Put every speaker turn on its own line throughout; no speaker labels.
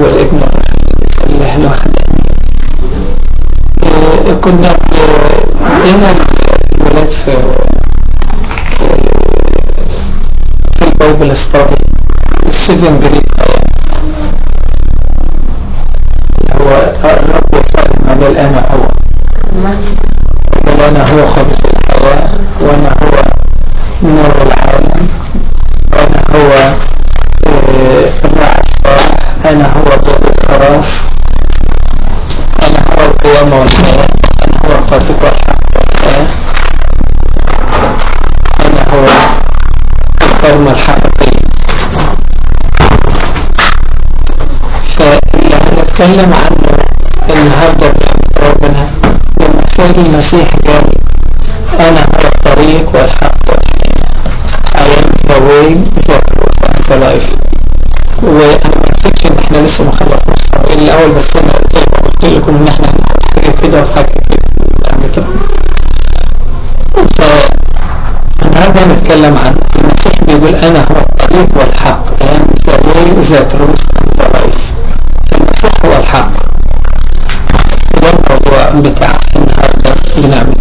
والابن الله الوحداني كنا بدينا الولاد في في البايبل ستادي السيفن جريد هو الرب يسأل مجال أنا هو قال أنا هو خبز الحياة وأنا هو نور العالم وأنا هو الراعي الصالح أنا هو ضوء الخراف أنا هو القيامة والحياة أنا هو القاتل والحق والحياة أنا هو الكرمة الحقيقية فاللي هنتكلم عنه النهاردة في ربنا لما سيد المسيح قال أنا هو الطريق والحق والحياة I am the way the truth and the life وانا ما نسيتش ان احنا لسه ما خلصناش الطريق الاول بس انا زي ما قلت لكم ان احنا هناخد حاجه كده وحاجه كده يعني كده فالنهارده هنتكلم عن المسيح بيقول انا هو الطريق والحق I am the way the truth and the life المسيح هو الحق ده الموضوع بتاع النهارده بنعمل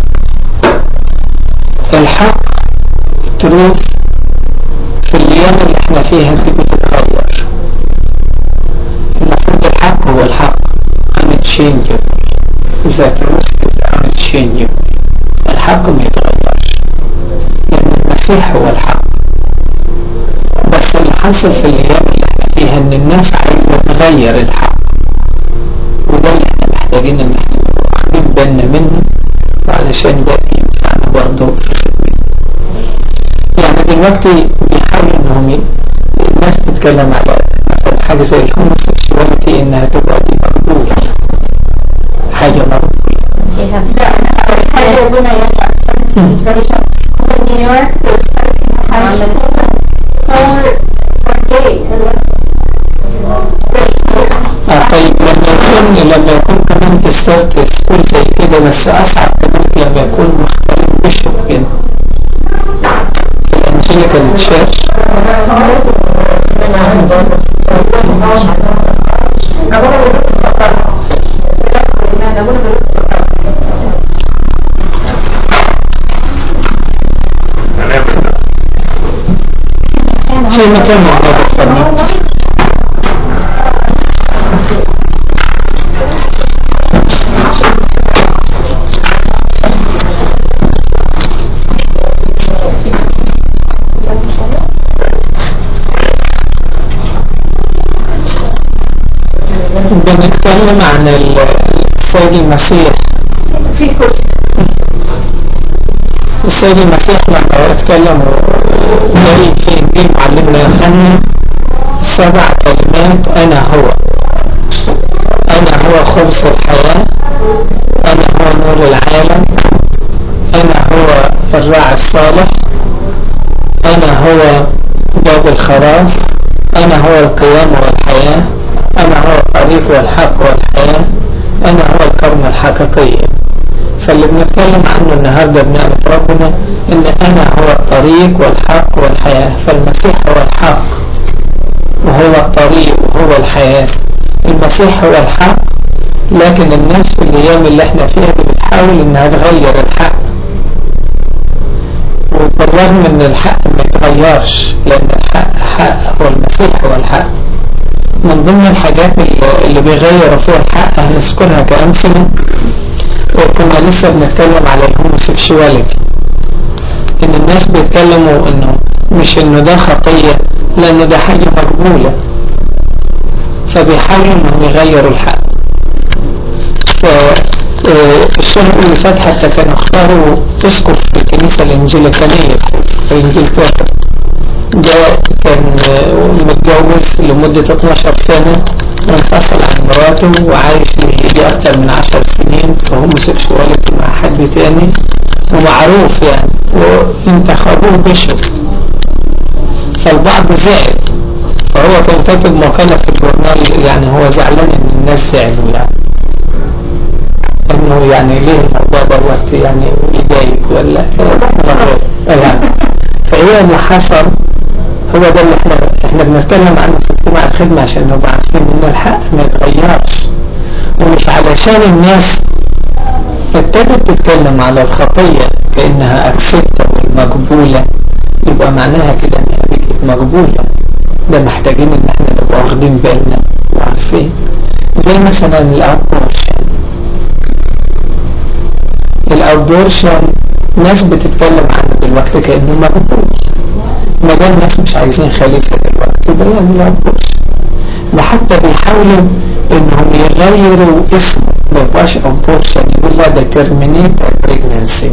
الحق تروث في الايام اللي احنا فيها دي بتتغير المفروض الحق هو الحق unchangeable the truth is unchangeable الحق ما يتغيرش لان المسيح هو الحق بس اللي حصل في الايام اللي احنا فيها ان الناس عايزه تغير الحق وده اللي احنا محتاجين ان احنا واخدين بالنا منه وعلشان ده ينفعنا برضه في خدمتنا يعني دلوقتي بيحاولوا انهم الناس تتكلم على مثلا حاجة زي الهوموسيكشواليتي انها تبقى دي مقبولة حاجة مقبولة
حاجة ربنا يرجع in New York they're starting a high school for for gay and
آه طيب لما يكون لما يكون كمان تستارت سكول زي كده بس اصعب كمان لما يكون مختلف بيشوف كده في الانجليكال تشيرش في مكان موجود الفرنيك بنتكلم عن السيد المسيح
في كرسي
السيد المسيح لما هو اتكلم زي في انجيل معلمنا يوحنا سبع كلمات انا هو انا هو خبز الحياة انا هو نور العالم انا هو الراعي الصالح انا هو باب الخراف انا هو القيام والحياة انا هو الطريق والحق والحياة انا هو الكرم الحقيقية فاللي بنتكلم عنه النهاردة بنعمة ربنا ان انا هو الطريق والحق والحياة فالمسيح هو الحق وهو الطريق وهو الحياة المسيح هو الحق لكن الناس في الايام اللي احنا فيها دي بتحاول انها تغير الحق وبالرغم ان الحق ما يتغيرش لان الحق حق هو المسيح هو الحق من ضمن الحاجات اللي بيغيروا فيها الحق هنذكرها كأمثلة وكنا لسه بنتكلم على الهوموسيكشواليتي ان الناس بيتكلموا انه مش انه ده خطية لان ده حاجة مقبولة فبيحاولوا انهم يغيروا الحق الشهر اللي فات حتى كانوا اختاروا اسقف في الكنيسة الانجليكانية في انجلترا ده كان متجوز لمدة 12 سنة وانفصل عن مراته وعايش يجي أكتر من 10 سنين فهم سكشواليتي مع حد تاني ومعروف يعني وانتخبوه بيشوف فالبعض زعل فهو كان كاتب مقالة في الجورنال يعني هو زعلان ان الناس زعلوا يعني انه يعني ليه الموضوع دوت يعني يضايق ولا يعني فهي اللي حصل هو ده اللي احنا احنا بنتكلم عنه في اجتماع الخدمة عشان نبقى عارفين ان الحق ما يتغيرش ومش علشان الناس ابتدت تتكلم على الخطية كأنها اكسبتبل مقبولة يبقى معناها كده انها بقت مقبولة ده محتاجين ان احنا نبقى واخدين بالنا وعارفين زي مثلا الابورشن الابورشن ناس بتتكلم عنه دلوقتي كأنه مقبول ما دام الناس مش عايزين خليفة دلوقتي يبقى يعملوا ابورشن ده حتى بيحاولوا انهم يغيروا اسمه ما يبقاش ابورشن يقول لا ده ترمينيت بريجنانسي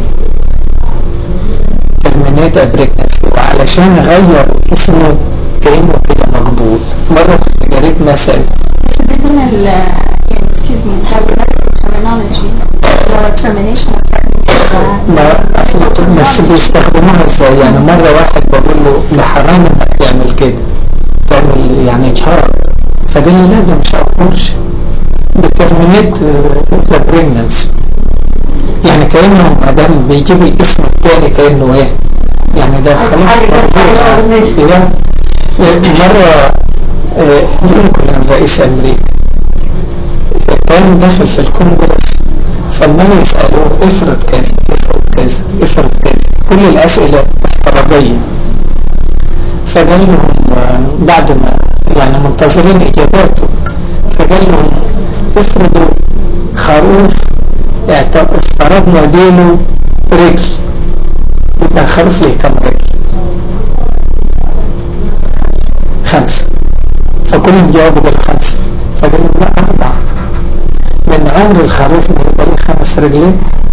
ترمينيت بريجنانسي وعلشان غيروا اسمه كأنه كده مقبول مرة كنت قريت مثل
بس ده من ال يعني excuse me ده الميديكال terminology اللي هو termination of pregnancy
ما بس بيستخدموها ازاي يعني مرة واحد بقول له لا حرام انك تعمل كده تعمل يعني جهاد فقال لي لا ده مش ابورشن ده ترمينيت ذا بريجنانسي يعني كأنه ما دام بيجيب الاسم الثاني كأنه ايه يعني ده خلاص مرفوع. يعني مرة آه، لينكولن رئيس امريكا كان داخل في الكونجرس فالمال يسألوه افرض كذا افرض كذا افرض كذا كل الأسئلة افتراضية فقال لهم آه، بعد ما يعني منتظرين إجاباته فقال لهم افرضوا خروف اعت- افترضنا ديله رجل يبقى الخروف ليه كم رجل خمسة فكلهم جاوبوا بالخمسة فقال لهم لا أربعة لأن عمر الخروف ما يبقى له خمس رجلين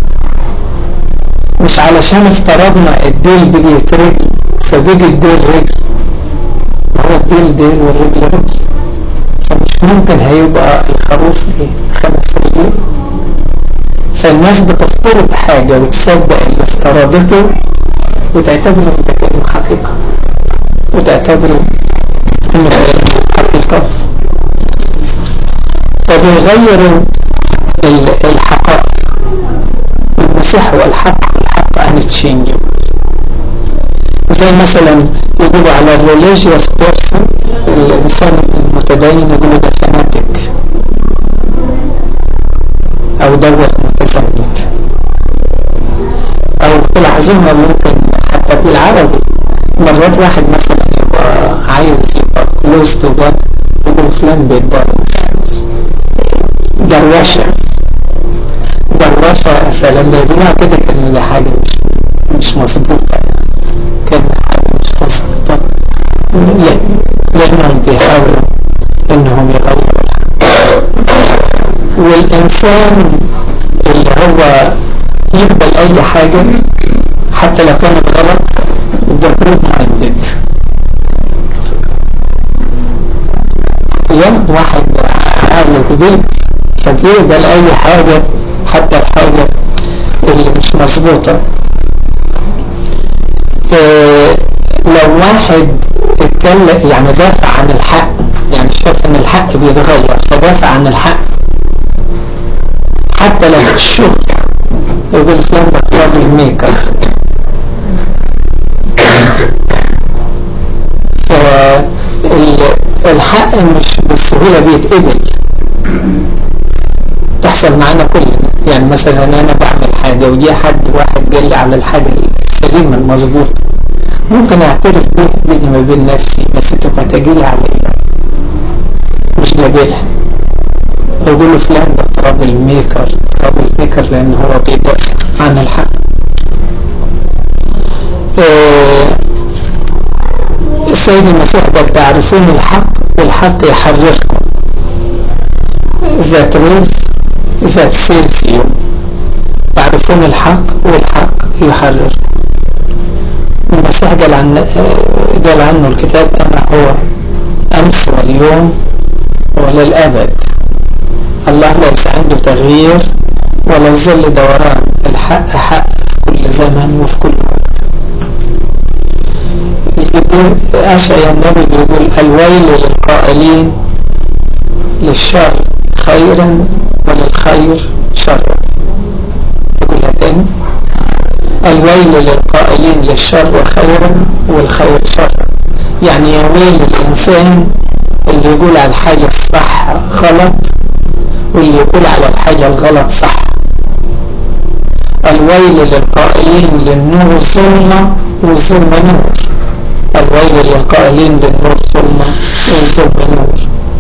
مش علشان افترضنا الديل بقيت رجل فبقي الديل رجل ما هو الديل ديل والرجل رجل فمش ممكن هيبقى الخروف ليه خمس رجلين فالناس بتفترض حاجة وتصدق اللي افترضته وتعتبره ده كأنه حقيقة وتعتبره انه كأنه حقيقة فبيغيروا ال- الحقائق المسيح هو الحق والحق unchanging زي مثلا يقولوا على الريليجيوس بيرسون الإنسان المتدين يقولوا ده فاناتيك أو دوت متزمت أو في العزومة ممكن حتى بالعربي مرات واحد مثلا يبقى عايز يبقى كلوز تو جاد يقول فلان بيتدرس دروشة دروشة فلما يزنوها كده كان ده حاجة مش مش مظبوطة كان حاجة مش مظبوطة لا لأنهم بيحاولوا إنهم يغيروا الحق والإنسان اللي هو يقبل أي حاجة حتى لو كانت غلط ده جروب مايندد ياخد واحد عقله كبير فبيقبل أي حاجة حتى الحاجة اللي مش مظبوطة إيه لو واحد اتكلم يعني دافع عن الحق يعني شاف ان الحق بيتغير فدافع عن الحق حتى لو في الشغل يقول فلان ده راجل ميكر فالحق مش بالسهولة بيتقبل تحصل معانا كلنا يعني مثلا انا بعمل حاجة وجي حد واحد قال لي على الحاجة السليمة المظبوطة ممكن اعترف بيه بيني ما بين نفسي بس تبقى تجيلي عليا مش قابلها اقول له فلان ده ترابل ميكر ترابل ميكر لان هو بيدافع عن الحق آه، السيد المسيح قال تعرفون الحق والحق يحرركم ذات روز ذات سيلسيو تعرفون الحق والحق يحرركم المسيح قال, عن قال عنه الكتاب أنا هو أمس واليوم وللأبد الله ليس عنده تغيير ولا ظل دوران الحق حق في كل زمن وفي كل وقت يقول أشعي النبي بيقول الويل للقائلين للشر خيرا وللخير شرا أقولها تاني الويل للقائلين للشر خيرا والخير شرا يعني يا ويل الإنسان اللي يقول على الحاجة الصح غلط واللي يقول على الحاجة الغلط صح الويل للقائلين للنور ظلمة والظلمة نور الويل للقائلين للنور ظلمة والظلمة نور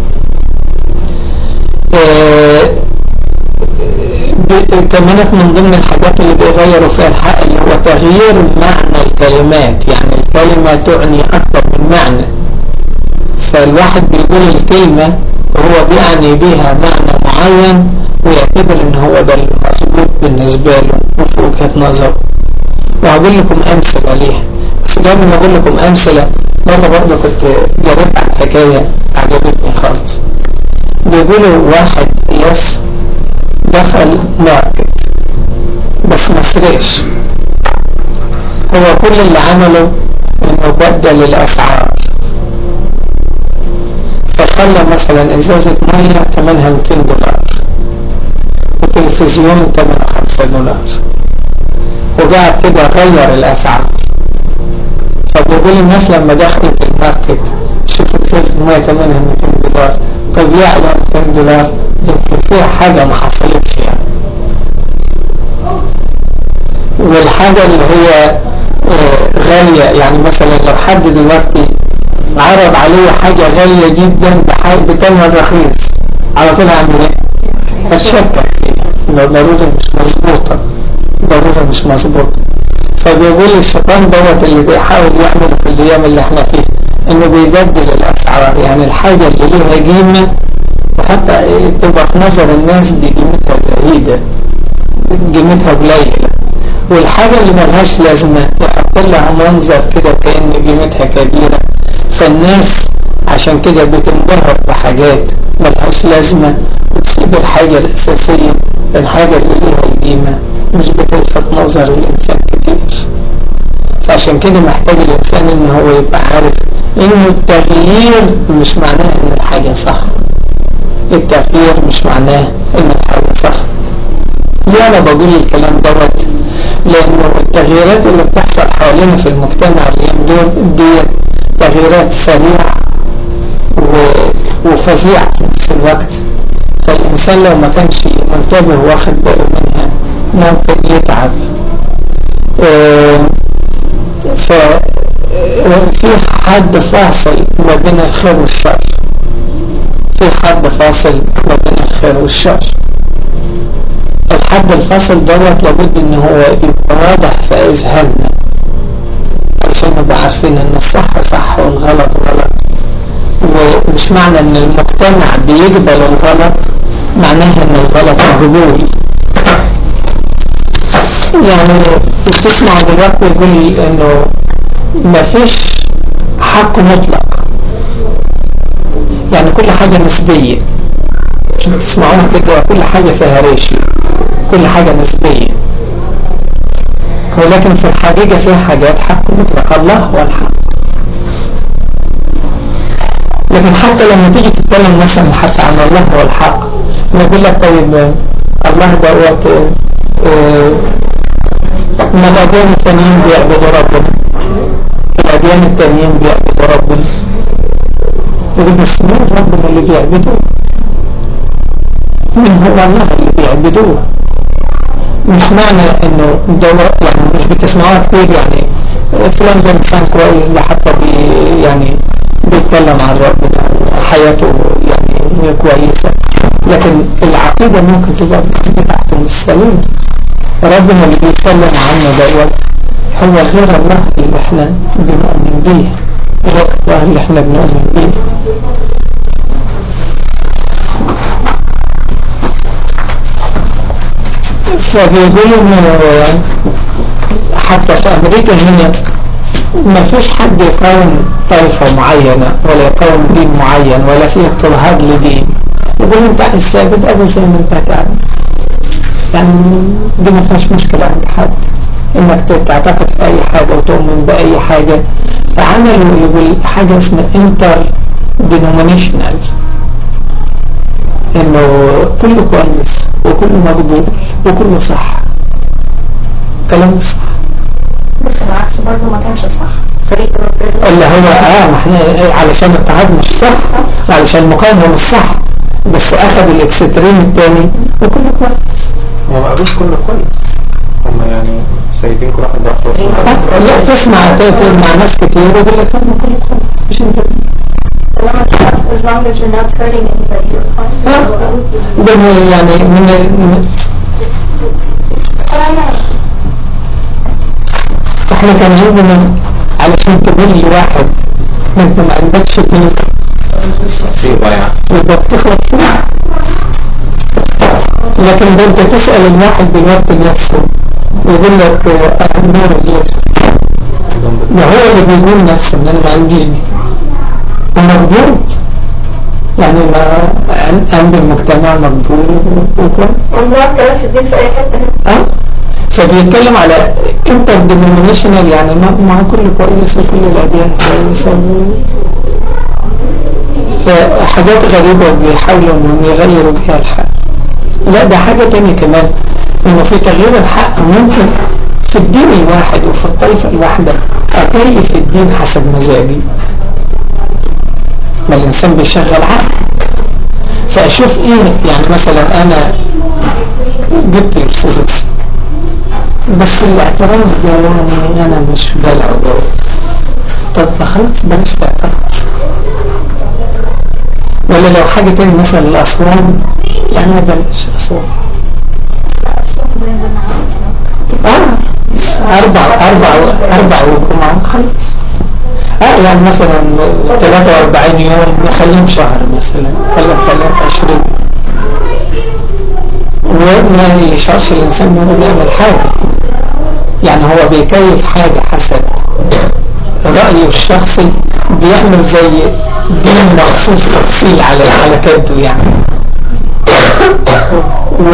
كمان من ضمن الحاجات اللي بيغيروا فيها الحق اللي هو تغيير معنى الكلمات يعني الكلمة تعني أكثر من معنى فالواحد بيقول الكلمة وهو بيعني بيها معنى معين ويعتبر ان هو ده المظبوط بالنسبة له وفي وجهة نظره وهقول لكم أمثلة ليها بس قبل ما أقول لكم أمثلة مرة برضه كنت جربت على حكاية عجبتني خالص بيقولوا واحد يس دخل ماركت بس ما سرقش هو كل اللي عمله انه بدل الاسعار فخلى مثلا ازازة مية ثمنها 200 دولار وتلفزيون ثمنه 5 دولار وقاعد كده غير الاسعار فبيقول الناس لما دخلت الماركت شوفوا ازازة مية ثمنها 200 دولار طب يعلى 200 دولار يمكن فيها حاجة ما حصلتش يعني والحاجة اللي هي غالية يعني مثلا لو حد دلوقتي عرض عليه حاجة غالية جدا بثمن رخيص على طول هعمل ايه؟ هتشكك فيها ضروري مش مظبوطة ضروري مش مظبوطة فبيقول الشيطان دوت اللي بيحاول يعمل في الايام اللي احنا فيها انه بيبدل الاسعار يعني الحاجة اللي ليها قيمة وحتى تبقى في نظر الناس دي قيمتها زهيدة قيمتها قليلة والحاجة اللي ملهاش لازمة يحط لها منظر كده كأن قيمتها كبيرة فالناس عشان كده بتنبهر بحاجات ملهاش لازمة وتسيب الحاجة الأساسية الحاجة اللي ليها القيمة مش بتلفت نظر الإنسان كتير فعشان كده محتاج الإنسان إن هو يبقى عارف إنه التغيير مش معناه إن الحاجة صح التغيير مش معناه إن الحاجة صح ليه أنا بقول الكلام دوت لأنه التغييرات اللي بتحصل حوالينا في المجتمع اليوم دول دي تغييرات سريعة وفظيعة في نفس الوقت فالإنسان لو ما كانش منتبه واخد باله منها ممكن يتعب ففي حد فاصل ما بين الخير والشر في حد فاصل ما بين الخير والشر الحد الفاصل دوت لابد ان هو يبقى واضح في اذهاننا عشان نبقى عارفين ان الصح صح والغلط غلط ومش معنى ان المجتمع بيقبل الغلط معناه ان الغلط مقبول يعني بتسمع دلوقتي يقول انه مفيش حق مطلق يعني كل حاجة نسبية بتسمعوها كده كل حاجة فيها ريشيو كل حاجة نسبية ولكن في الحقيقة فيها حاجات حق مطلق الله هو الحق لكن حتى لما تيجي تتكلم مثلا حتى عن الله هو الحق نقول لك طيب الله دوت ما الأديان التانيين بيعبدوا ربنا الأديان التانيين بيعبدوا ربنا يقول بس مين ربنا اللي بيعبدوه من هو الله اللي بيعبدوه مش معنى انه دولة يعني مش بتسمعوها كتير يعني فلان ده انسان كويس ده حتى بي يعني بيتكلم عن ربنا حياته يعني كويسة لكن العقيدة ممكن تبقى بتاعته مش سليمة ربنا اللي بيتكلم عنه دوت هو غير الله اللي احنا بنؤمن بيه غير الله اللي احنا بنؤمن بيه فبيقولوا انه حتى في امريكا هنا ما فيش حد يقاوم طائفة معينة ولا يقاوم دين معين ولا فيه اضطهاد لدين يقول انت عايز ساجد ابو زي ما انت هتعمل يعني دي ما فيهاش مشكلة عند حد انك تعتقد في اي حاجة وتؤمن باي حاجة فعملوا يقول حاجة اسمها انتر دينومينيشنال انه كله كويس وكله مقبول وكله صح كلام صح
بس العكس برضه ما كانش صح طريقة
اللي هو اه ما احنا علشان التعاد مش صح علشان المقاومة مش صح بس اخذ الاكستريم الثاني وكله كويس
هو ما قالوش كله كويس هم يعني سايبين كل واحد
آه، لا تسمع مع ناس كتير يقول لك كله كويس مش انت
as long as you're not hurting anybody you're fine
ده يعني من احنا كان عندنا علشان تقول لي واحد ما انت ما عندكش بيت
مصيبة يعني
يبقى بتخلط فيه لكن ده انت تسأل الواحد دلوقتي نفسه يقول لك النور اليوم ده هو اللي بيقول نفسه ان انا ما عنديش دي ومقبول يعني ما عند المجتمع مقبول وكويس
والله كلام في الدين في اي حته
اه فبيتكلم على انتر دينومينيشنال يعني مع مع كل كويس وكل الاديان كويسه فحاجات غريبه بيحاولوا انهم يغيروا بها الحق لا ده حاجه تانية كمان انه في تغيير الحق ممكن في الدين الواحد وفي الطائفه الواحده اكيف الدين حسب مزاجي ما الانسان بيشغل عقل فاشوف ايه يعني مثلا انا جبت الفيزيكس بس الاعتراض ده يعني انا مش بالع وجو طب خلاص بلاش الاعتراض ولا لو حاجة تاني مثلا الأسوان يعني بلاش أسوان آه أربع أربع أربع وجمعة خلاص اه يعني مثلا 43 يوم نخليهم شهر مثلا ولا نخليهم 20 وما يشعرش الإنسان انه بيعمل حاجة يعني هو بيكيف حاجة حسب رأيه الشخصي بيعمل زي دين مخصوص تفصيل على على كده يعني و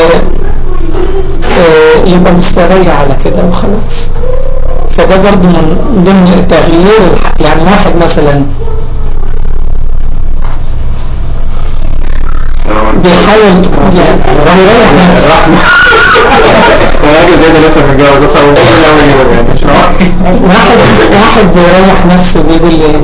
يبقى مستريح على كده وخلاص فده برضه من ضمن تغيير يعني واحد مثلا بيحاول يريح نفسه
راجل زي ده لسه متجوز اصلا
واحد واحد بيريح نفسه بيقول لي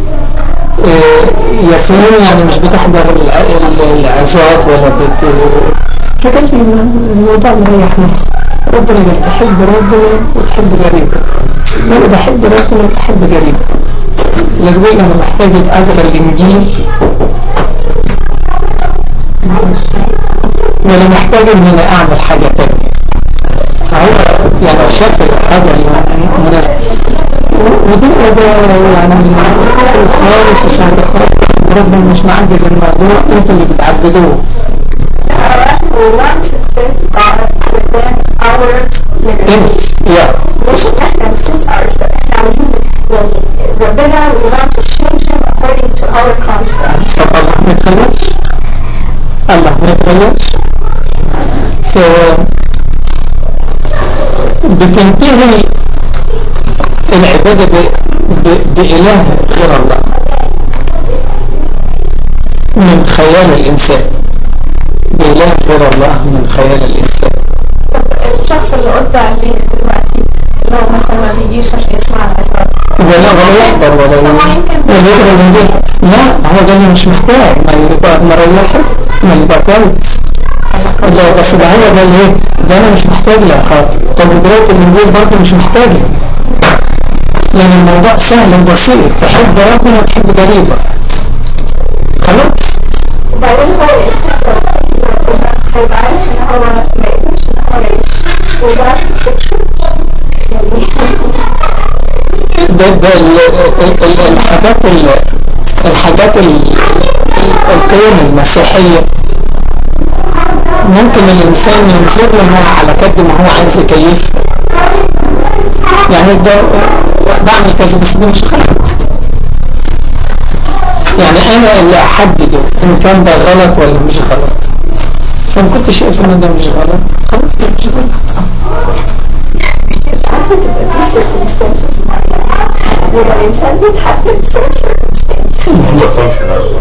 يا فلان يعني مش بتحضر العظات ولا بت فقلت لي الموضوع مريح نفسه ربنا قال تحب ربنا وتحب غريبه وانا بحب ربنا وبحب غريبه لا تقول انا محتاج اقرا الانجيل ولا محتاج ان انا اعمل حاجة تانية فهو يعني شاف الحاجة المناسبة ودي ده يعني خالص وسهل خالص ربنا مش معدد الموضوع انتوا اللي بتعددوه
we want to fit God within our limits.
Yeah.
مش ان احنا نفت ourselves احنا عاوزين يعني ربنا we want to change him according to our contract.
طب الله ما يتغيرش الله ما يتغيرش ف بتنتهي العبادة ب... ب... بإله غير الله من خيال الإنسان بإله غير الله من خيال الإنسان
الشخص اللي قلت عليه دلوقتي اللي هو مثلا ما بيجيش عشان يسمع العظات
ولا ولا يحضر ولا ولا يقرا الانجيل لا هو ده اللي مش محتاج ما يبقى مريح ما يبقى كويس لا بس ده هو ده اللي ده انا مش محتاج له خاطر طب قراءة الانجيل برضه مش محتاجه لان الموضوع سهل وبسيط تحب ربنا وتحب قريبك خلاص
وبعدين هو هيبقى عارف ان هو ما يقدرش ان هو يعيش ويبقى يعني
ده ده ال- ال- ال- الحاجات ال- الحاجات ال- القيم المسيحية ممكن الإنسان ينظر لها على قد ما هو عايز يكيفها يعني ده بعمل كذا بس ده مش غلط يعني أنا اللي أحدده إن كان ده غلط ولا مش غلط فإن كنت شايف إن ده مش غلط خلاص ده مش غلط
ساعات بتبقى في circumstances معينة يبقى الإنسان بيتحط في circumstances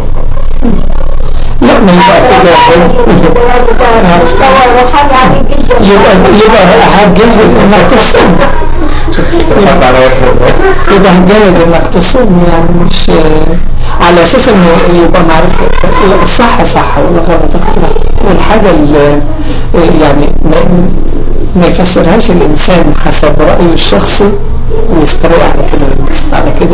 لا ما يبقى كده
مستوى الروحاني عالي جدا
يبقى يبقى هتجهد انك تصوم
حط على وجهه
يبقى هتجهد انك تصوم يعني مش على اساس انه يبقى معرفة الصح صح والغلط غلط والحاجة اللي يعني ما, ما يفسرهاش الانسان حسب رأيه الشخصي ويستريح على كده وينبسط على كده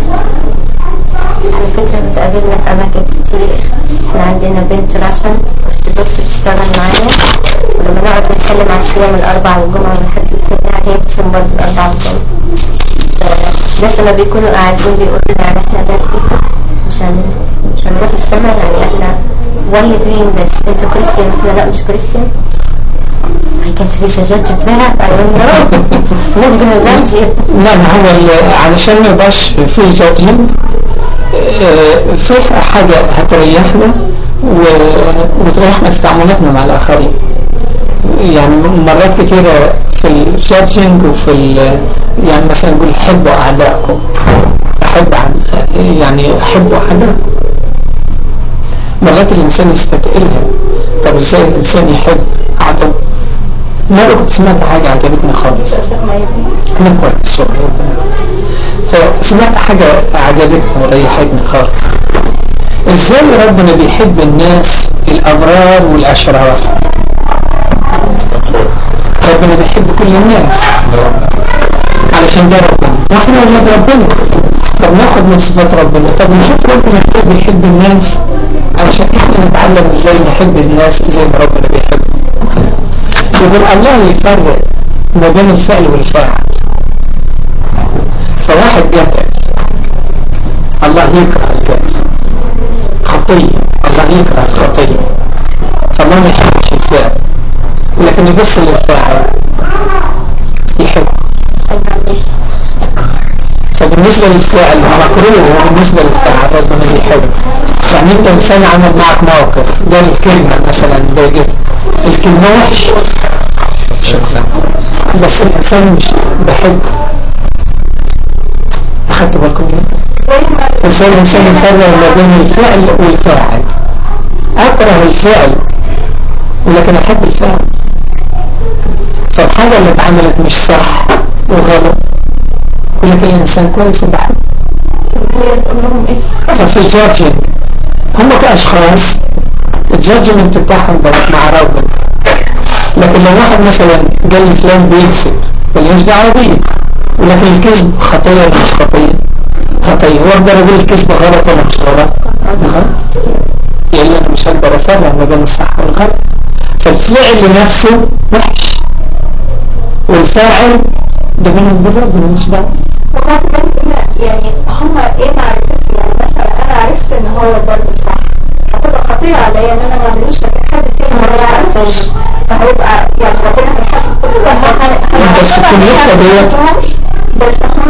على فكرة بتقابلنا في أماكن كتير احنا عندنا بنت راشن ارتدوكس بتشتغل معانا ولما نقعد نتكلم على الصيام الأربع والجمعة والحد الجماعة هي بتصوم برضه الأربع والجمعة الناس لما بيكونوا قاعدين بيقولوا لنا يعني احنا ده مش هن... مش هنروح السماء يعني احنا why you doing this انتوا كريستيان احنا لا مش كريستيان I can't be suggested that I don't know not gonna judge you
لا ما هو ال- علشان ما يبقاش في جادجمنت في حاجة هتريحنا و- وتريحنا في تعاملاتنا مع الآخرين يعني مرات كتيرة في الجادجنج وفي ال- يعني مثلا نقول حبوا أعدائكم أحب أعد- يعني أحبوا أعدائكم مرات الإنسان يستثقلها طب إزاي الإنسان يحب عدو مرة كنت سمعت حاجة عجبتني خالص أنا كويس شكرا فسمعت حاجة عجبتني وريحتني خالص ازاي ربنا بيحب الناس الأبرار والأشرار ربنا بيحب كل الناس علشان ده ربنا واحنا ولاد ربنا طب ناخد من صفات ربنا طب نشوف ربنا ازاي بيحب الناس علشان احنا نتعلم ازاي نحب الناس زي ما ربنا بيحب يقول الله يفرق ما بين الفعل والفاعل فواحد قتل الله يكره القتل خطية الله يكره الخطية فالله ما يحبش الفعل لكن يبص للفاعل يحب فبالنسبة للفعل مكروه وبالنسبة للفاعل ربنا بيحب يعني انت انسان عمل معك موقف قال الكلمة مثلا ضايقتك الكلمة وحشة بس الانسان مش بحب اخدت بالكم منه ازاي الانسان يفرق ما بين الفعل والفاعل اكره الفعل ولكن احب الفعل فالحاجة اللي اتعملت مش صح وغلط ولكن الانسان كويس وبحب ففي الجادجنج هم كاشخاص الجادجمنت بتاعهم بقت مع ربنا لكن لو واحد مثلا قال لي فلان بيكذب مليش دعوه بيه ولكن الكذب خطيه ولا مش خطيه؟ خطيه هو اقدر اقول الكذب غلط ولا مش غلط؟ غلط لان انا مش هقدر افرق ما بين الصح والغلط فالفعل نفسه وحش والفاعل ده بينه وبين ربنا مش دعوه
وبعد كده يعني هم ايه معرفتي يعني مثلا انا عرفت ان هو برضه صح هتبقى خطيرة عليا ان انا ما اعملوش لكن حد تاني ما يعرفش فهيبقى يعني ربنا هيحاسب كل واحد
بس في النقطة ديت
بس هم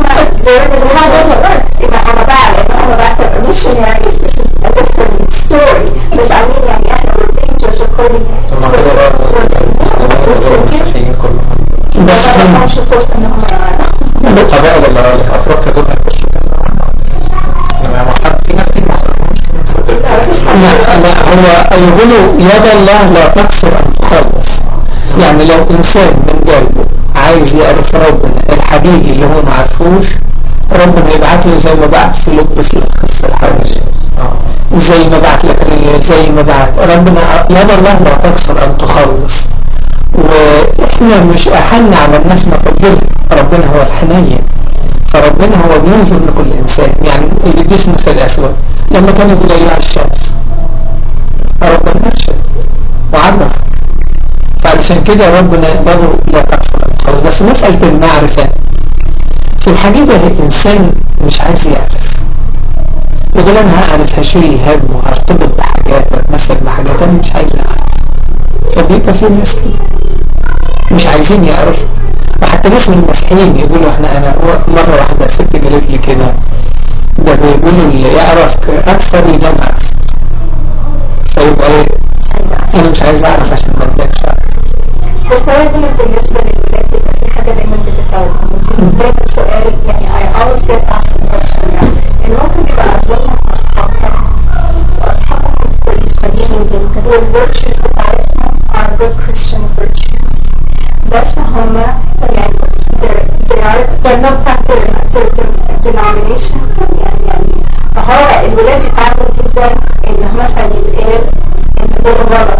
يبقى انا بقى لان انا بعتبر مش يعني this is a different story بس I mean يعني احنا we're being judged according
طب ما كده بقى المسلمين غير المسيحيين كلهم
بس
ما
في
لهمش فرصة ان هم يعرفوا
القبائل اللي في افريقيا دول هيخشوا كده لما يعمل حد في ناس كتير ما صدقوش
لا لا هو يقولوا يد الله لا تقصر أن تخلص يعني لو إنسان من قلبه عايز يعرف ربنا الحقيقي اللي هو ما عرفوش ربنا يبعت له زي ما بعت في لبس القصة الحواشي زي ما بعت لك زي ما بعت ربنا يد الله لا تقصر أن تخلص وإحنا مش أحن على الناس ما قبل ربنا هو الحنين فربنا هو بينظر لكل إنسان يعني اللي بيسمى في الأسود لما كان يقول أيها الشمس ربنا أرشد وعرف فعلشان كده ربنا برضه لا تقصر خلاص بس مسألة المعرفة في الحقيقة الإنسان مش عايز يعرف يقول أنا هعرف هشيل هم وهرتبط بحاجات واتمثل بحاجات أنا مش عايز أعرف فبيبقى في ناس كده مش عايزين يعرفوا وحتى ناس من المسيحيين يقولوا احنا انا مرة واحدة ست قالت لي كده ده بيقولوا اللي يعرف اكثر ينام اكثر فيبقى ايه انا مش عايز اعرف عشان ما اديكش
بس هو يقول لك بالنسبة للولاد بيبقى في حاجة دايما بتتعبهم دايما سؤال يعني I always get asked the question يعني إن ممكن يبقى عندهم أصحابهم وأصحابهم كويسين والvirtues بتاعتهم are good Christian virtues بس هم يعني they're, they are they're not part of their denomination يعني يعني فهو الولاد يتعبوا جدا ان مثلا يتقال ان دول غلط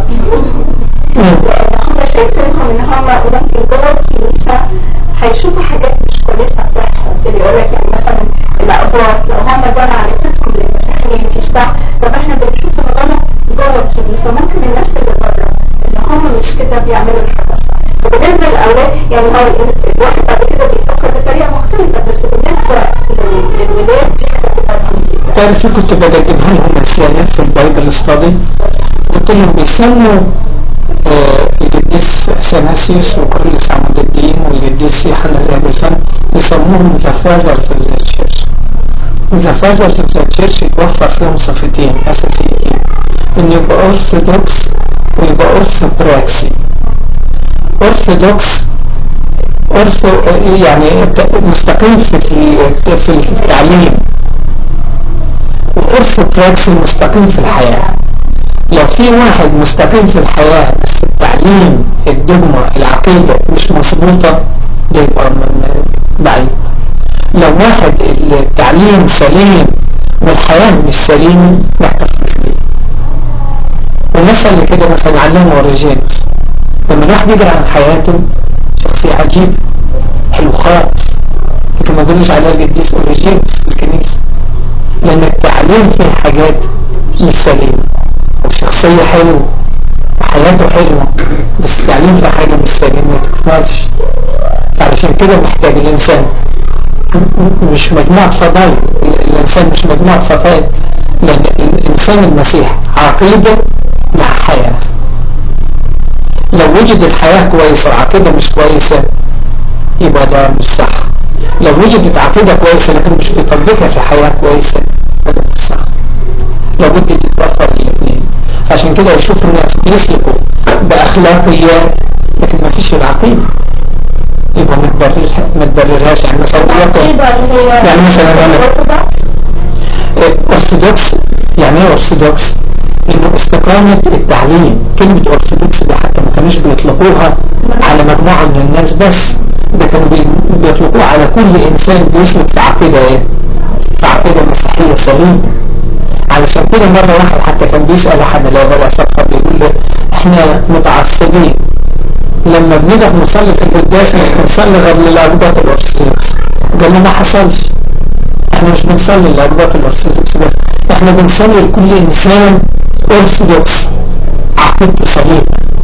لان هم شايفينهم ان هم ممكن جوه الكنيسه هيشوفوا حاجات مش كويسه بتحصل كده يقول لك يعني مثلا الابوات لو هم ده معرفتهم للمسيحيه دي صح طب احنا بنشوف الغلط جوه الكنيسه ممكن الناس اللي بره ان هم مش كده بيعملوا الحاجه صح فبالنسبه للاولاد يعني هو الواحد بعد كده بيفكر بطريقه مختلفه بس بالنسبه لل- للولاد دي حاجه بتبقى جديده
تعرف كنت بجددها لهم ازاي في البايبل ستادي قلت لهم بيسموا آه، القديس اثناسيوس وكرولس عمود الدين والقديس يوحنا زي الفن يسموهم ذا فازرز اوف ذا تشيرش وذا فازرز اوف ذا تشيرش يتوفر فيهم صفتين اساسيتين ان يبقى اورثودوكس ويبقى اورثوبراكسي اورثودوكس أرثو يعني مستقيم في في التعليم والأرثوبراكسي مستقيم في الحياة لو في واحد مستقيم في الحياة بس التعليم الدogma العقيدة مش مظبوطة ده يبقى من- بعيد لو واحد التعليم سليم والحياة مش سليمة محتاج بيه والمثل اللي كده مثلا علمه اوريجينوس لما الواحد يقرا عن حياته شخصية عجيبة حلو خالص لكن ما قلناش عليها القديس اوريجينوس في الكنيسة لأن التعليم فيه حاجات مش سليمة والشخصية حلوة وحياته حلوة بس التعليم فيه حاجة مش سليمة ما تكملش فعلشان كده محتاج الإنسان مش مجموعة فضائل الإنسان مش مجموعة فضائل لأن الإنسان المسيح عقيدة مع حياة لو وجدت حياة كويسة وعقيدة مش كويسة يبقى ده مش صح لو وجدت عقيدة كويسة لكن مش بيطبقها في حياة كويسة هذا مش صح لابد تتوفر الاثنين عشان كده يشوف الناس بيسلكوا بأخلاقيات لكن ما فيش العقيدة يبقى ما تبررها ما تبررهاش يعني مثلا
العقيدة اللي هي
يعني مثلا أنا
الأرثوذكس
أرثوذكس يعني ايه أرثوذكس؟ إنه استقامة التعليم كلمة أرثوذكس دي حتى ما كانوش بيطلقوها على مجموعة من الناس بس ده كانوا بي- بيطلقوها على كل إنسان بيسلك في عقيدة إيه؟ في عقيدة مسيحية سليمة علشان كده مرة واحد حتى كان بيسأل أحد الآباء صفحة بيقول له إحنا متعصبين لما بنقف نصلي في القداس مش بنصلي غير للأرباط الأرثوذكس قال له ما حصلش احنا مش بنصلي لأرباط الأرثوذكس بس احنا بنصلي لكل إنسان أرثوذكس عقيدته سليمة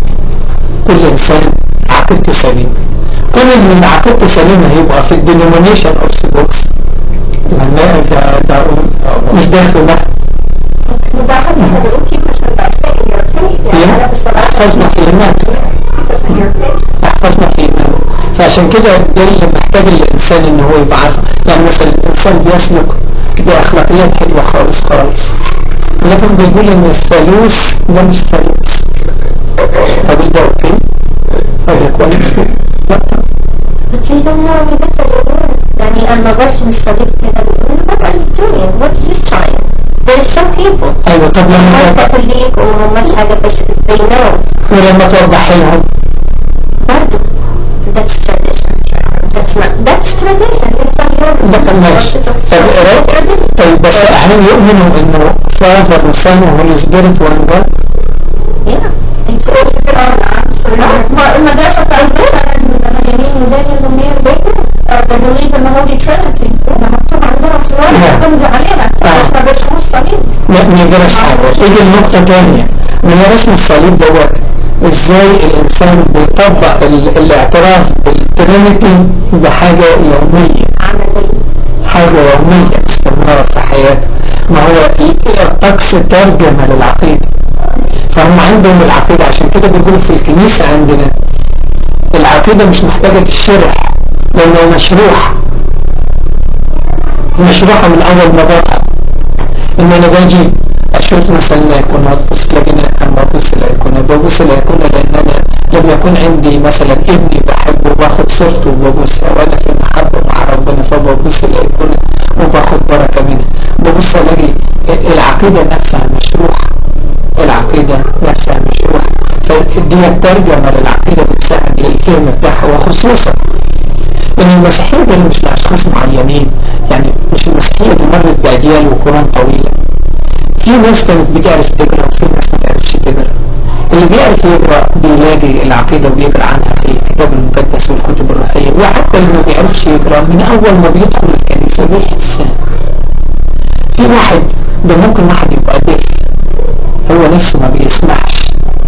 كل إنسان عقيدته سليمة كل اللي عقيدته سليمة هيبقى في الدينومينيشن أرثوذكس لما ده ده مش داخل ده
وده حتى احنا بنقول keep us in thy faith your faith يعني انا مش ببقى
احفظنا في إيمان
keep us in your faith
احفظنا في إيمان فعشان كده ده اللي محتاج الإنسان إن هو يبقى عارف يعني مثلا الإنسان بيسلك بأخلاقيات حلوة خالص خالص لكن بيقول إن الثالوث ده مش ثالوث طب ده أوكي طب ده كويس كده لا طب
But they don't know any better than you. يعني أما برجم الصليب كده بيقولوا what are you doing? What is this sign? There's some people
أيوة طب لما
مش
توضح
كاثوليك ومش حاجة بس they know
ولما توضح لهم
برضه that's tradition that's not that's tradition that's not your
ده كان ماشي
Orthodox.
طب إيه- طيب بس هل يؤمنوا إنه فاذر وسان وهولي سبيريت وان جاد
yeah انت
ما المدرسة بتاعت مثلا المليانين ودانيال ومير بيتر they believe in the Holy Trinity ده مكتوب عندنا في الورق
نعم.
بتمزع علينا
آه.
بس ما بيرسموش صليب
ما ما يجراش حاجة تيجي النقطة تانية من رسم الصليب دوت ازاي الانسان بيطبق ال- الاعتراف بالترينيتي بحاجة يومية
عملية
حاجة يومية استمرار في حياته ما هو ال- الطقس ترجمة للعقيدة فهم عندهم العقيدة عشان كده بيقولوا في الكنيسة عندنا العقيدة مش محتاجة تشرح لأنها مشروحة مشروحة من أول ما بدأ ان انا باجي اشوف مثلا الايقونات بص لقينا اما ابص الايقونة ببص الايقونة لان انا لما يكون عندي مثلا ابني بحبه باخد صورته وببصها وانا في المحبة مع ربنا فببص الايقونة وباخد بركة منها ببص الاقي العقيدة نفسها مشروحة العقيدة نفسها مشروحة فدي الترجمة للعقيدة بتساعد للفهم بتاعها وخصوصا ان المسيحية دول مش لأشخاص معينين يعني مش المسيحية دي مرت بأجيال وقرون طويلة في ناس كانت بتعرف تقرا وفي ناس ما تعرفش تقرا اللي بيعرف يقرا بيلاقي العقيده وبيقرا عنها في الكتاب المقدس والكتب الروحيه وحتى اللي ما بيعرفش يقرا من اول ما بيدخل الكنيسه بيحسها في واحد ده ممكن واحد يبقى دف هو نفسه ما بيسمعش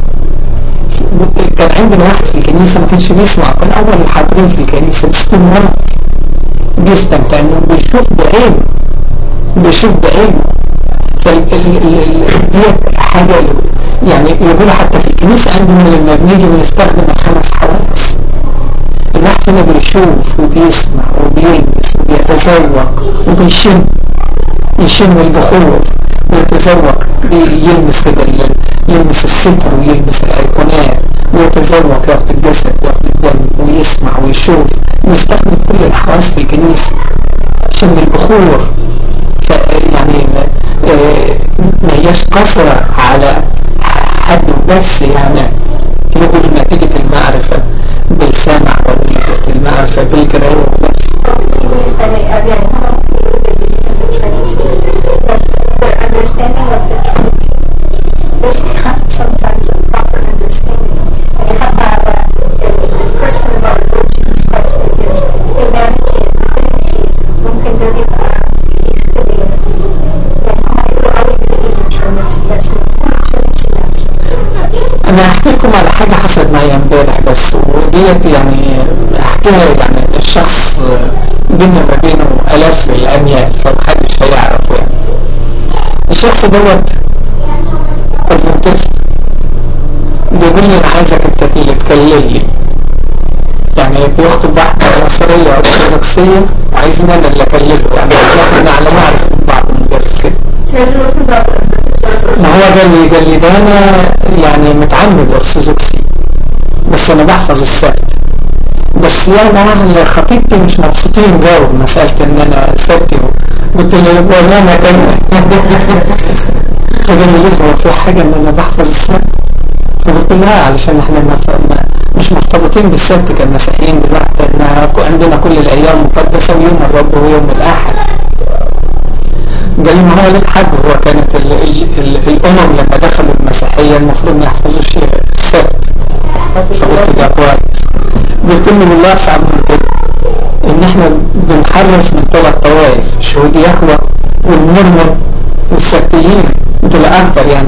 كان عندنا واحد في الكنيسة ما كانش بيسمع كان أول الحاضرين في الكنيسة باستمرار بيستمتع انه بيشوف بعينه بيشوف بعينه ديت حاجة يعني يقولوا حتى في الكنيسة عندنا لما بنيجي بنستخدم الخمس حواس الواحد فينا بيشوف وبيسمع وبيلمس وبيتذوق وبيشم يشم البخور ويتذوق يلمس كده يلمس الستر ويلمس الايقونات ويتذوق ياخد الجسد وياخد الدم ويسمع ويشوف ويستخدم كل الحواس في الكنيسة شم البخور يعني ما هياش قصرة على حد بس يعني يقول نتيجة المعرفة بالسمع ولا نتيجة المعرفة بالقراية وبس
understanding of the Trinity doesn't have sometimes a proper understanding. And you have to have a, a person of our Lord Jesus Christ with his humanity and divinity ممكن ده بيبقى يختلف يعني هم يقولوا قوي بيقولوا الترينيتي بس مفهوم الترينيتي نفسه
انا هحكي لكم على حاجة حصلت معايا امبارح بس وديت يعني احكيها يعني الشخص بيننا وما بينه الاف الاميال فمحدش هيعرفه يعني الشخص دوت ادفنتست بيقول لي انا عايزك انت اللي تكلل لي يعني بيخطب واحدة مصرية او ارثوذكسية وعايزني انا اللي اكلله يعني احنا على نعرف من بعض من قبل كده ما هو قال لي قال لي ده انا يعني متعمد ارثوذكسي بس انا بحفظ السبت بس يعني اهل خطيبتي مش مبسوطين جاوب مسألة ان انا سبتي قلت له والله انا كان فقال لي ليه هو في حاجة ان انا بحفظ السبت فقلت له لا علشان احنا ما مش مرتبطين بالسبت كمسيحيين دلوقتي احنا عندنا كل الايام مقدسة ويوم الرب ويوم الاحد قال لي ما هو لك حق هو كانت ال ال الامم لما دخلوا المسيحية المفروض ما يحفظوش السبت فقلت ده كويس قلت له والله اصعب من كده ان احنا بنحرص من ثلاث طوائف شهود يهوى والمرمر والسبتيين دول اكتر يعني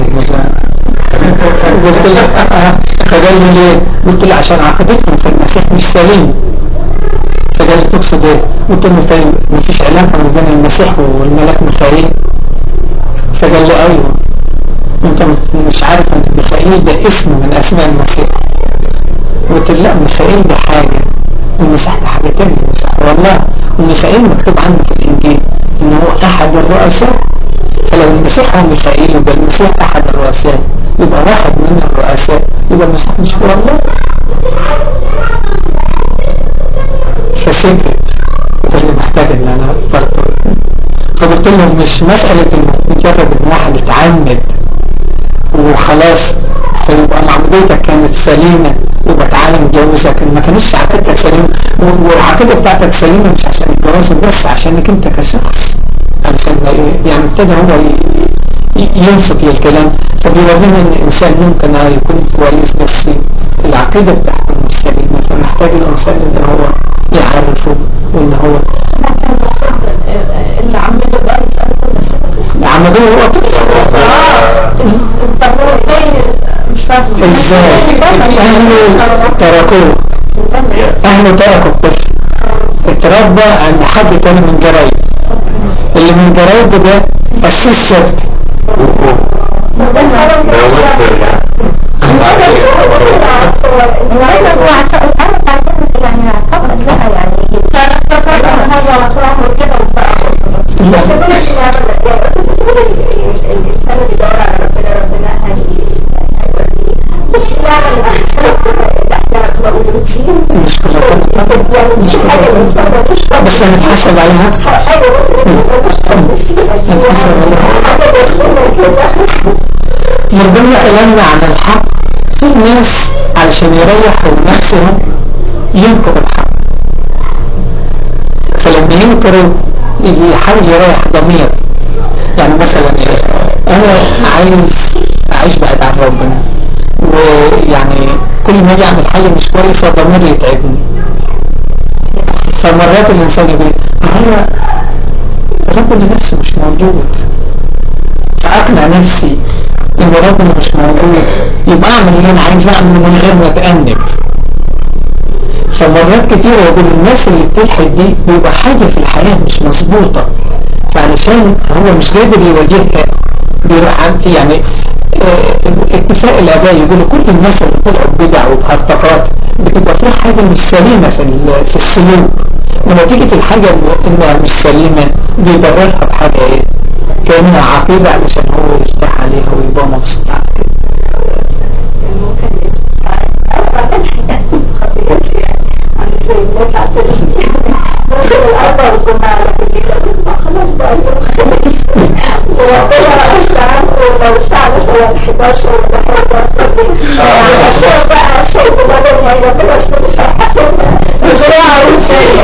قلت له فقال لي ليه قلت له عشان عقيدتهم في المسيح مش سليمه فقال لي تقصد ايه قلت له طيب مفيش علاقه ما بين المسيح والملاك ميخائيل فقال لي ايوه انت مش عارف ان ميخائيل ده اسم من اسماء المسيح قلت له لا ميخائيل ده حاجه والمسيح ده حاجه تانية المسيح والله وميخائيل مكتوب عنه في الانجيل ان هو احد الرؤساء فلو المسيح هو ميخائيل يبقى المسيح احد الرؤساء يبقى واحد من الرؤساء يبقى المسيح مش هو الله فسكت قلت له محتاج ان انا برضه فقلت له مش مسألة انه مجرد ان واحد اتعمد وخلاص فيبقى معموديتك كانت سليمة يبقى تعالى نتجوزك ما كانتش عقيدتك سليمة والعقيدة بتاعتك سليمة مش عشان الجواز بس عشانك انت كشخص علشان يعني ابتدى هو ينصت للكلام فبيورينا ان الانسان ممكن يكون كويس بس العقيدة بتاعته مش سليمة فمحتاج الانسان ان هو يعرفه وان هو
اللي عمله بقى يسأله كل أسئلة
عملوه هو طفل
طب هو ازاي مش فاهم
ازاي اهله تركوه اهله تركوا الطفل اتربى عند حد تاني من جرايد اللي من جرايد ده قسيس سبت
هو عشان الأول بعدين يعني اعتقد بقى يعني
هذا على طول عمره كده بس بقول لك يعني الانسان اللي بيدور على ربنا ربنا هيوريه بس يعني احنا هتبقى مدرسين
مش كل
يعني مش حاجه الانسان ملوش
بس هنتحسب عليها
حاجه بس
هنتحسب عليها
حاجه بسيطه كده
من ضمن كلامنا عن الحق في ناس علشان يريحوا نفسهم ينكروا الحق فلما ينكروا يحاول يريح ضمير يعني مثلا ايه انا عايز اعيش بعيد عن ربنا ويعني كل ما اجي اعمل حاجة مش كويسة ضميري يتعبني فمرات الانسان يقول ما هو ربنا نفسه مش موجود فاقنع نفسي ان ربنا مش موجود يبقى اعمل اللي انا عايز اعمله من غير ما اتأنب فمرات كتيرة يقول الناس اللي بتلحد دي بيبقى حاجة في الحياة مش مظبوطة فعلشان هو مش قادر يواجهها بيروح عن- يعني آه، اتفاق الاباء يقولوا كل الناس اللي طلعوا بدع وبهرطقات بتبقى في حاجة مش سليمة في ال- في السلوك ونتيجة الحاجة اللي انها مش سليمة بيبررها بحاجة ايه كأنها عقيدة علشان هو يرتاح عليها ويبقى مبسوط على كده
ممكن انا بعمل خطيئتي يعني انا زي الناس عارفه ممكن الاربع والجمعه على بالليل اقول ما خلاص بقى اليوم خلص وربنا غصب عنه لو الساعه مثلا 11 ولا حاجه عشان بقى شيء بلبن يعني ربنا اصلا مش هيحاسبنا بسرعه وتشيع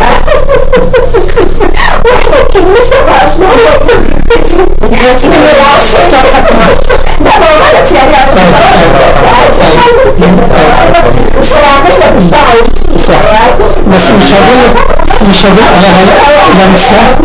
واحنا الكنيسه بقى اصلا
دلوقتي
من العشر لا ما هو غلط يعني مش هيعملها بالساعة
صح بس مش هقول مش هقول انا هلا ده مش سهل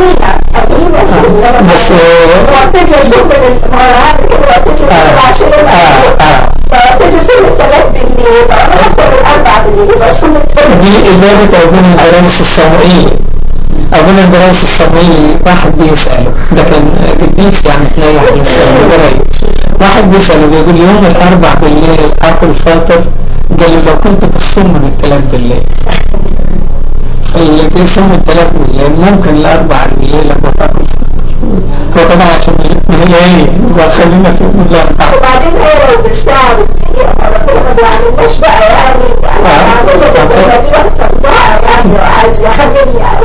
بس آه،
وقت يصوم من المرات كده وقت يصوم العشرة
اه اه
فوقت يصوم الثلاث بالليل فأنا أفضل الأربع بالليل يبقى صوم الثلاث
دي إجابة أبونا البرامس الصموئيلي أبونا البرامس الصموئيلي واحد بيسأله ده كان قديس يعني تلاقي بيسأله قريب واحد بيسأله بيقول يوم الأربع بالليل آكل فاطر قال له لو كنت بتصوم من الثلاث بالليل اللي بيصوم الثلاث بالليل ممكن الأربع بالليل أبقى تاكل فاطر هو طبعا عشان هي هي وخلينا في يوم الأربع
وبعدين هو لو بالساعة والدقيقة ما ربنا ما بيعلمناش بقى يعني أنا بعملها بس دي وقت بقى يعني وعادي يحملني يعني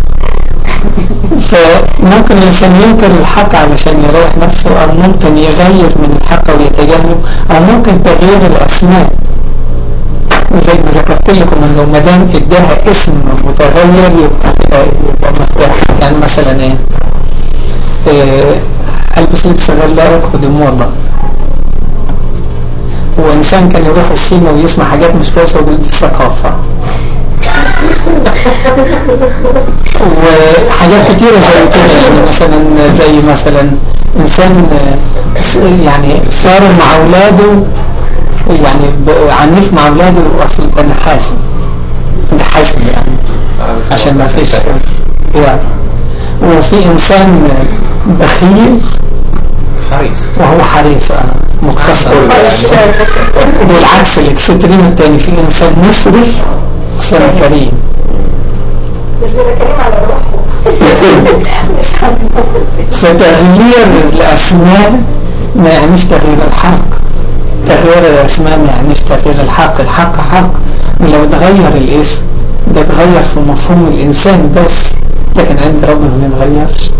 فممكن الإنسان ينكر الحق علشان يريح نفسه أو ممكن يغير من الحق ويتجاهله أو ممكن تغيير الأسماء زي ما ذكرت لكم انه ما دام اداها اسم متغير يبقى كده يبقى مرتاح يعني مثلا ايه, إيه البس لبس غلاء قدم والله وانسان كان يروح السينما ويسمع حاجات مش كويسه ويقول دي ثقافه وحاجات كتيرة زي كده يعني مثلا زي مثلا انسان آه، يعني صار مع اولاده يعني ب- عنيف مع اولاده اصل كان حاسم ده حاسم يعني عشان ما فيش يعني وفي انسان بخيل
حريص
وهو حريص آه، مقتصر والعكس الاكستريم التاني في انسان مسرف وانسان كريم
بس بيبقى كريم على روحه مش على
فتغيير الأسماء ما يعنيش تغيير الحق تغيير الأسماء ما يعنيش تغيير الحق الحق حق ولو تغير الاسم ده تغير في مفهوم الإنسان بس لكن عند ربنا ما يتغيرش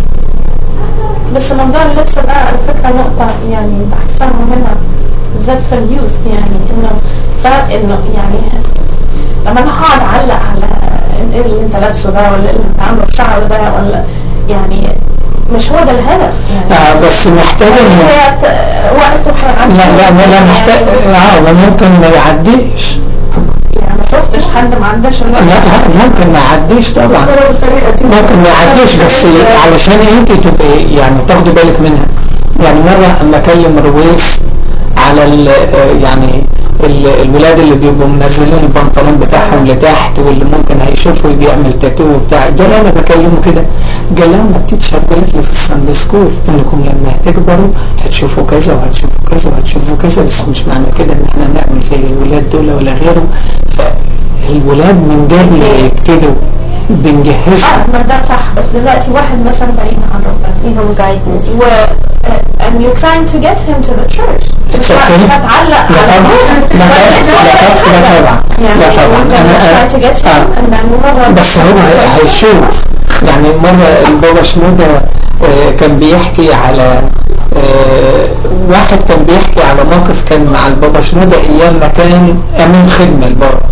بس موضوع اللبس ده على فكرة نقطة يعني بحسها مهمة بالذات في اليوث يعني انه فرق انه يعني لما انا هقعد اعلق على ايه اللي انت لابسه ده ولا ايه اللي انت عامله في شعره ده ولا يعني مش هو ده الهدف يعني
آه بس محتاج إنه
هي ت- وقته هيعدي
لا لا لا, لا محتاج اه ده ممكن ما يعديش
يعني ما شفتش حد ما عندهاش
لا
الوقت
لا ممكن ما يعديش طبعا ممكن ما يعديش بس علشان انت تبقي يعني تاخدي بالك منها يعني مرة اما اكلم رويس على ال يعني ال- الولاد اللي بيبقوا منزلين البنطلون بتاعهم لتحت واللي ممكن هيشوفوا بيعمل تاتو بتاع ده انا بكلمه كده قال لهم ما قالت لي في الساندي سكول انكم لما هتكبروا هتشوفوا كذا وهتشوفوا كذا وهتشوفوا كذا بس مش معنى كده ان احنا نعمل زي الولاد دول ولا غيرهم فالولاد من قبل ما يبتدوا بنجهزهم
اه ما ده صح بس دلوقتي واحد مثلا بعيد عن ربنا
فيهم جايدنس
و uh, and you're trying to get him to the church
It's
مش
okay.
هتعلق
لا
على
طبعا لا طبعا لا طبعا لا طبعا
يعني
لا طبعا
we're gonna
انا
try to get him
آه.
and then مرة
بس هو هي- هيشوف يعني مرة البابا شنودة آه، كان بيحكي على آه، واحد كان بيحكي على موقف كان مع البابا شنودة ايام ما كان امين خدمة البابا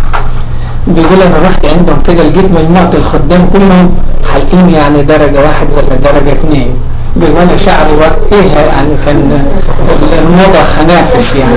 بيقول انا رحت عندهم كده لقيت مجموعة الخدام كلهم حالقين يعني درجة واحد ولا درجة اتنين بيقول انا شعري وقت ايه يعني كان الموضة خنافس يعني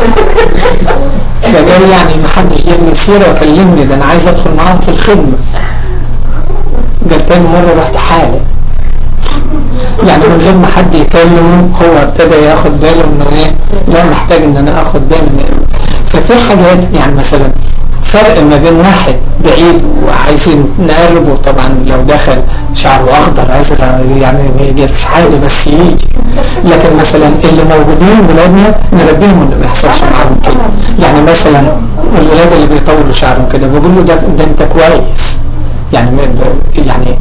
فقال يعني ما حدش جاب لي سيرة وكلمني ده انا عايز ادخل معاهم في الخدمة قال تاني مرة رحت حالة يعني من غير ما حد يكلمه هو ابتدى ياخد باله انه ايه لا محتاج ان انا اخد بالي من ففي حاجات يعني مثلا فرق ما بين واحد بعيد وعايزين نقربه طبعا لو دخل شعره اخضر ازرق يعني ما يجيش حاجه بس يجي لكن مثلا اللي موجودين ولادنا نربيهم انه ما يحصلش معاهم كده يعني مثلا الولاد اللي بيطولوا شعرهم كده بقول له ده, ده انت كويس يعني يعني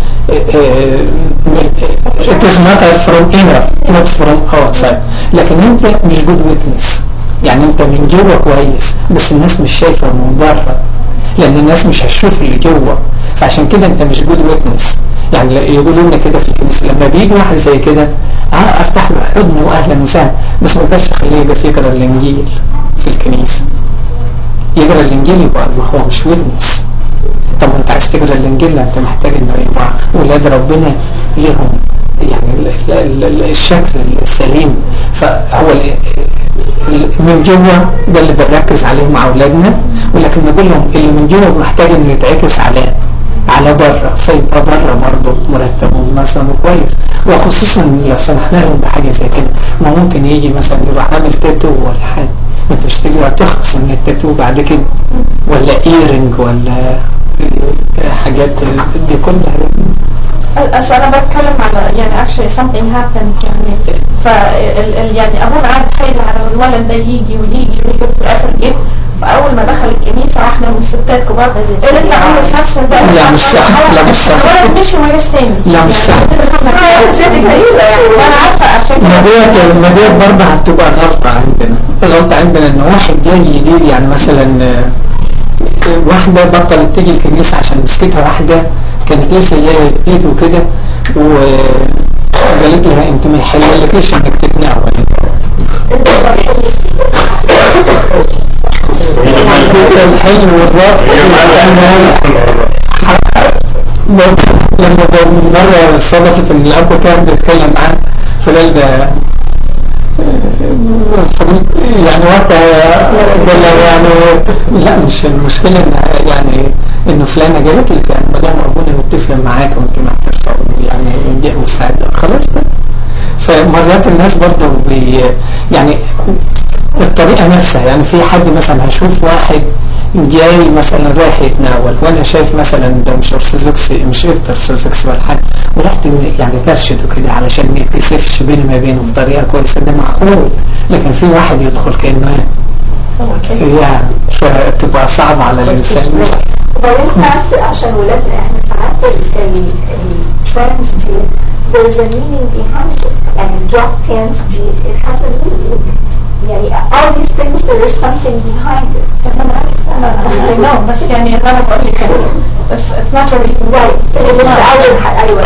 it is not from inner not from outside لكن انت مش good witness يعني انت من جوه كويس بس الناس مش شايفه من بره لان الناس مش هتشوف اللي جوه فعشان كده انت مش good witness يعني يقولوا لنا كده في الكنيسه لما بيجي واحد زي كده اه افتح له حضن واهلا وسهلا بس ما يقدرش اخليه يقف يقرا الانجيل في الكنيسه يقرا الانجيل يبقى هو مش ويتنس طب انت عايز تقرا الانجيل انت محتاج انه يبقى ولاد ربنا ليهم يعني الشكل السليم فهو من جوه ده اللي بنركز عليه مع اولادنا ولكن نقول لهم اللي من جوه محتاج انه يتعكس على على بره فيبقى بره برضه مرتب ومنظم وكويس وخصوصا لو سمحنا لهم بحاجه زي كده ما ممكن يجي مثلا يروح عامل تاتو ولا حاجه انت مش تقدر تخلص من التاتو بعد كده ولا ايرنج ولا حاجات دي كلها
أصل أنا بتكلم على يعني actually something happened يعني ف يعني أبونا قعد حايل على الولد ده يجي ويجي ويجي في الآخر جه فأول ما دخل الكنيسة واحدة من الستات كبار قال أنت عامل نفسك ده
لا مش صح لا مش صح
الولد مشي وما جاش تاني
لا مش صح
وأنا عارفة عشان
ما ديت ما ديت برضه هتبقى غلطة عندنا غلطة عندنا إن واحد جاي جديد يعني مثلا واحدة بطلت تيجي الكنيسة عشان مسكتها واحدة كانت لسه جاية جديد وكده وقالت لها انت ما يحللكيش انك تتناول الحلم والرأي لما مرة صدفت ان الاب كان بيتكلم عن فلان ده يعني وقتها ولا يعني لا مش المشكلة ان يعني انه فلانة قالت لك يعني ما دام ابونا متفق معاك وانت ما بترفع يعني دي مساعدة خلاص بقى فمرات الناس برضه بي يعني الطريقة نفسها يعني في حد مثلا هشوف واحد جاي مثلا رايح يتناول وانا شايف مثلا ده مش ارثوذكسي مش ارثوذكسي ولا حاجه ورحت يعني ترشده كده علشان ما يتكسفش بيني ما بينه بطريقه كويسه ده معقول لكن في واحد يدخل كانه يعني فتبقى صعبه على الانسان
وبعدين ساعات عشان ولادنا احنا ساعات الترانس دي there's a meaning behind it يعني الدروب pins دي it has a meaning يعني all these things there is something behind it
I know بس يعني أنا بقول لك بس it's not a reason
right مش أول حاجة أيوة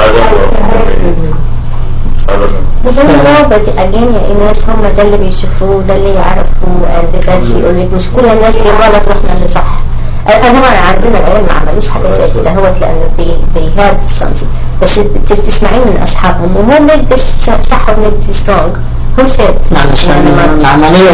بدون نوبة again يا إيناس هم ده اللي بيشوفوه ده اللي يعرفوا and that's يقول لك مش كل الناس دي غلط واحنا اللي صح طبعا عندنا العيال ما عملوش حاجة زي كده هو لأن they, they had something بس تسمعين من أصحابهم وهو made this صح و made this wrong who said
علشان العملية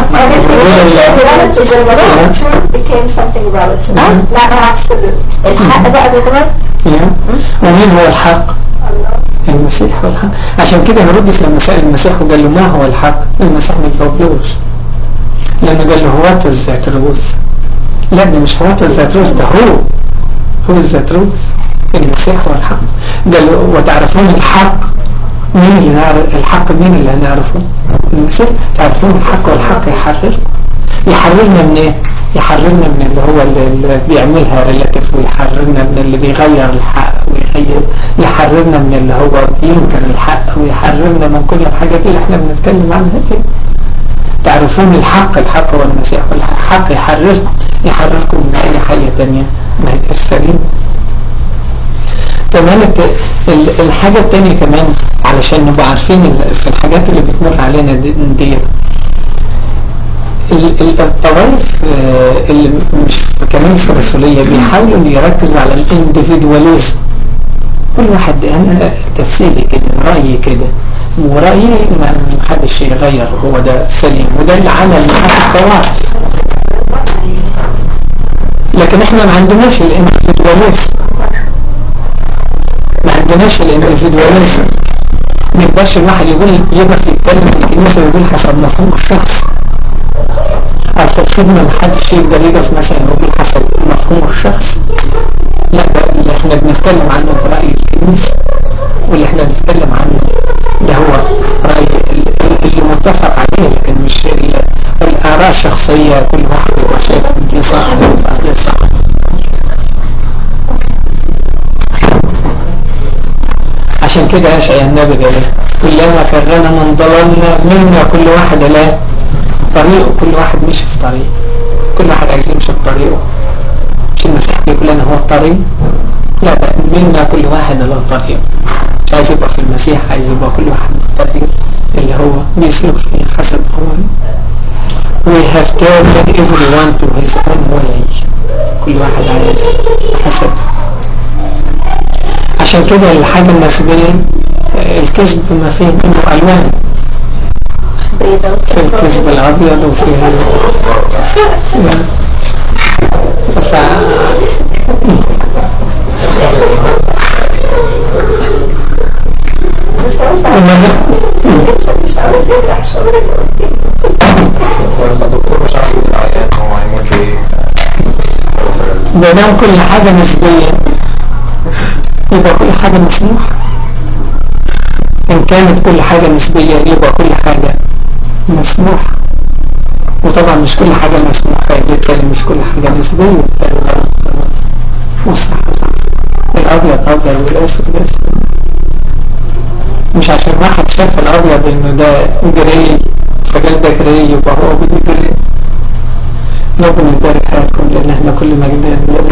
Truth became something relative not absolute
الحق بقى بيتغير
ومين هو الحق المسيح هو الحق عشان كده هيرودس لما سأل المسيح وقال له ما هو الحق المسيح ما جاوبلوش لما قال له هو ذات روث لا ده مش هو ذات روث ده هو هو ذات روث المسيح هو الحق قال له وتعرفون الحق مين اللي نعرف الحق مين اللي هنعرفه المسيح تعرفون الحق والحق يحرر يحررنا من ايه يحررنا من اللي هو اللي بيعملها ريلاتيف ويحررنا من اللي بيغير الحق ويغير يحررنا من اللي هو بينكر الحق ويحررنا من كل الحاجات اللي احنا بنتكلم عنها دي تعرفون الحق الحق هو المسيح والحق يحرر يحرركم من اي حاجة تانية ما هي السليمة كمان الحاجة التانية كمان علشان نبقى عارفين في الحاجات اللي بتمر علينا ديت الطوائف اللي مش في كنيسة رسولية بيحاولوا يركزوا على الانديفيدواليزم كل واحد انا تفسيري كده رأيي كده ورأيي ما محدش يغير هو ده سليم وده اللي عمل معاه الطوائف لكن احنا ما عندناش الاندفيدواليزم ما عندناش الاندفيدواليزم ما يقدرش الواحد يقول يقف يتكلم في الكنيسة ويقول حسب مفهوم الشخص أو في الخدمة محدش يقدر يقف مثلا يقول حسب مفهوم الشخص لا ده اللي احنا بنتكلم عنه برأي الكنيسة واللي احنا بنتكلم عنه ده هو رأي اللي متفق عليه لكن مش الآراء الشخصية كل واحد يبقى شايف دي صح يبقى دي صح عشان كده يشعي النبي قال كلما كرنا من ضللنا منا كل واحد له طريقه كل واحد مشي في طريقه كل واحد عايز يمشي في طريقه مش المسيح بيقول لنا هو الطريق لا ده منا كل واحد له طريقه مش عايز يبقى في المسيح عايز يبقى كل واحد الطريق اللي هو بيسلك فيه حسب هو we have taken everyone to his own way كل واحد عايز حسب عشان كده الحاجة النسبية الكذب ما فيه منه ألوان
بيضة
في الكذب الأبيض وفي ف...
مش عاوز يرجع شغله
ولا الدكتور مش عارف يقول العيان هو هيموت ايه
ما دام كل حاجة نسبية يبقى كل حاجة مسموحة إن كانت كل حاجة نسبية يبقى كل حاجة مسموحة وطبعا مش كل حاجة مسموحة بالتالي مش كل حاجة نسبية بالتالي غلط غلط والصح صح الأبيض أبيض والأسود أسود مش عشان واحد شاف الأبيض إنه ده جري فقال ده جري يبقى هو بدي جري ربنا يبارك حياتكم لأن احنا كل ما جدا